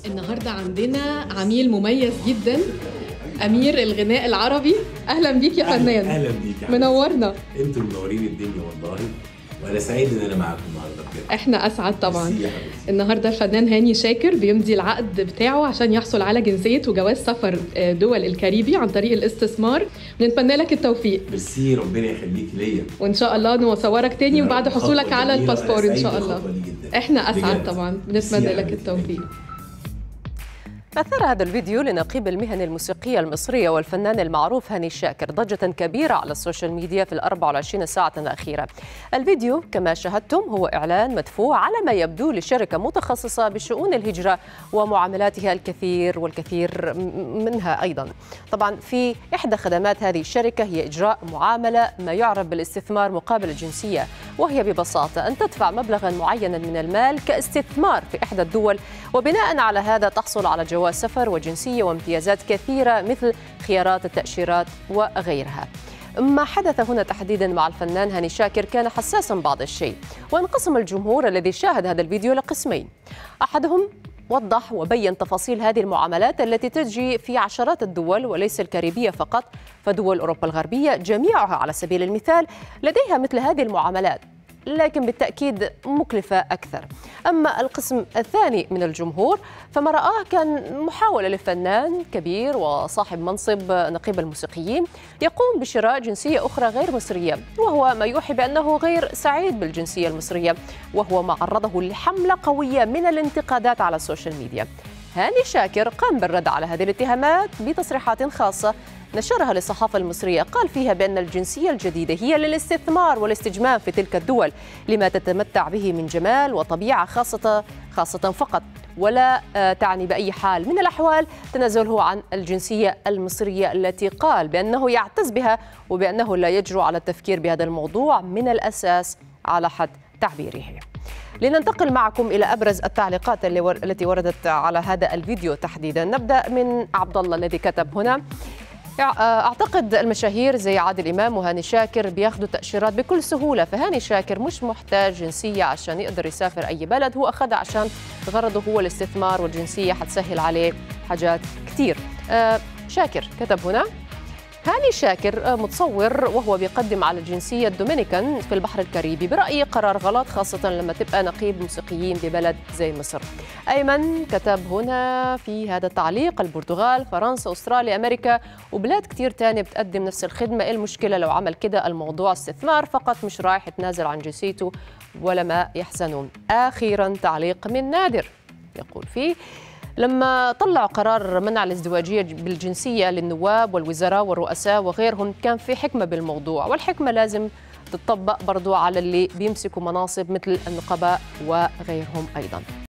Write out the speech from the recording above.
النهارده عندنا عميل مميز جدا امير الغناء العربي اهلا بيك يا فنان اهلا بيك يا حبيبي. منورنا انتوا منورين الدنيا والله وانا سعيد ان انا معاكم النهارده بجد احنا اسعد طبعا ميرسي يا حبيبتي. النهارده الفنان هاني شاكر بيمضي العقد بتاعه عشان يحصل على جنسيه وجواز سفر آه، دول الكاريبي عن طريق الاستثمار بنتمنى لك التوفيق ميرسي ربنا يخليك ليا وان شاء الله نصورك تاني يا وبعد رب. حصولك خطوة على جميلة الباسبور وأنا ان شاء سعيد الله بالخطوة دي جدا. احنا اسعد بجد. طبعا ميرسي بنتمنى يا لك حبيبتي. التوفيق أثار هذا الفيديو لنقيب المهن الموسيقية المصرية والفنان المعروف هاني الشاكر ضجة كبيرة على السوشيال ميديا في ال 24 ساعة الأخيرة. الفيديو كما شاهدتم هو إعلان مدفوع على ما يبدو لشركة متخصصة بشؤون الهجرة ومعاملاتها الكثير والكثير م- منها أيضا. طبعا في إحدى خدمات هذه الشركة هي إجراء معاملة ما يعرف بالاستثمار مقابل الجنسية وهي ببساطة أن تدفع مبلغا معينا من المال كاستثمار في إحدى الدول وبناء على هذا تحصل على جواز سفر وجنسية وامتيازات كثيرة مثل خيارات التأشيرات وغيرها ما حدث هنا تحديدا مع الفنان هاني شاكر كان حساسا بعض الشيء وانقسم الجمهور الذي شاهد هذا الفيديو لقسمين أحدهم وضح وبين تفاصيل هذه المعاملات التي تجري في عشرات الدول وليس الكاريبية فقط فدول أوروبا الغربية جميعها على سبيل المثال لديها مثل هذه المعاملات لكن بالتأكيد مكلفة أكثر أما القسم الثاني من الجمهور فما رآه كان محاولة لفنان كبير وصاحب منصب نقيب الموسيقيين يقوم بشراء جنسية أخرى غير مصرية وهو ما يوحي بأنه غير سعيد بالجنسية المصرية وهو ما عرضه لحملة قوية من الانتقادات على السوشيال ميديا هاني شاكر قام بالرد على هذه الاتهامات بتصريحات خاصة نشرها للصحافة المصرية قال فيها بأن الجنسية الجديدة هي للاستثمار والاستجمام في تلك الدول لما تتمتع به من جمال وطبيعة خاصة خاصة فقط ولا آه، تعني بأي حال من الأحوال تنازله عن الجنسية المصرية التي قال بأنه يعتز بها وبأنه لا يجرؤ على التفكير بهذا الموضوع من الأساس على حد تعبيره لننتقل معكم الى ابرز التعليقات اللي ور... التي وردت على هذا الفيديو تحديدا نبدا من عبد الله الذي كتب هنا يع- اعتقد المشاهير زي عادل امام وهاني شاكر بياخذوا تاشيرات بكل سهوله فهاني شاكر مش محتاج جنسيه عشان يقدر يسافر اي بلد هو اخذها عشان غرضه هو الاستثمار والجنسيه حتسهل عليه حاجات كثير آه شاكر كتب هنا هاني شاكر آه، متصور وهو بيقدم على الجنسية الدومينيكان في البحر الكاريبي برأيي قرار غلط خاصة لما تبقى نقيب موسيقيين ببلد زي مصر أيمن كتب هنا في هذا التعليق البرتغال فرنسا أستراليا أمريكا وبلاد كتير تانية بتقدم نفس الخدمة إيه المشكلة لو عمل كده الموضوع استثمار فقط مش رايح يتنازل عن جنسيته ولا ما يحزنون أخيرا تعليق من نادر يقول فيه لما طلعوا قرار منع الازدواجية بالجنسية للنواب والوزراء والرؤساء وغيرهم كان في حكمة بالموضوع والحكمة لازم تطبق برضو على اللي بيمسكوا مناصب مثل النقباء وغيرهم أيضا